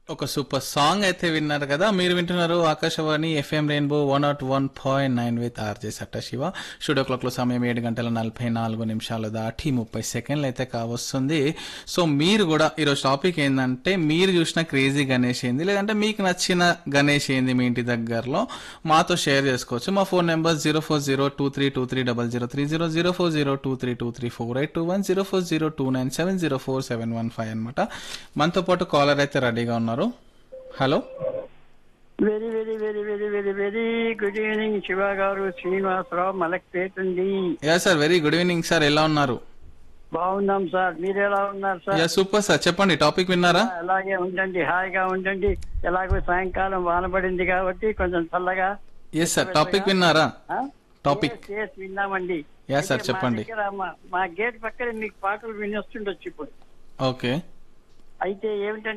ఒక super song అయితే విన్నారు కదా మీరు వింటున్నారు Akashvani FM rainbow one not one point nine with RJ సట్ట శివ స్టూడియో క్లాక్ లో సమయం ఏడు గంటల నలభై నాలుగు నిమిషాలు దాటి ముప్పై సెకండ్లు అయితే కావస్తుంది సో మీరు కూడా ఈరోజు టాపిక్ ఏంటంటే మీరు చూసిన క్రేజీ గణేష్ ఏంది లేదంటే మీకు నచ్చిన గణేష్ ఏంది మీ ఇంటి దగ్గరలో మాతో షేర్ చేసుకోవచ్చు మా phone number zero four zero two three two three double zero three zero zero four zero two three two three four eight two one zero four zero two nine seven zero four seven one five అనమాట మనతో పాటు caller అయితే రెడీగా ఉన్నారు hello very very very very very very good evening Shiva గారు శ్రీనివాసరావు మలక్పేట ఉంది ya sir very good evening sir ఎలా ఉన్నారు బాగున్నాం సార్ మీరు ఎలా ఉన్నారు సార్ యా సూపర్ సార్ చెప్పండి టాపిక్ విన్నారా అలాగే ఉండండి హాయిగా ఉండండి ఎలాగో సాయంకాలం వానబడింది కాబట్టి కొంచెం చల్లగా ఎస్ సార్ టాపిక్ విన్నారా ఆ? టాపిక్ Yes, yes, విన్నామండి Yes, sir, అయితే మా చెప్పండి. దగ్గర మా- మా గేట్ పక్కన మీకు పాటలు వినొస్తుండొచ్చు ఇప్పుడు ఓకే అయితే ఏమిటంటే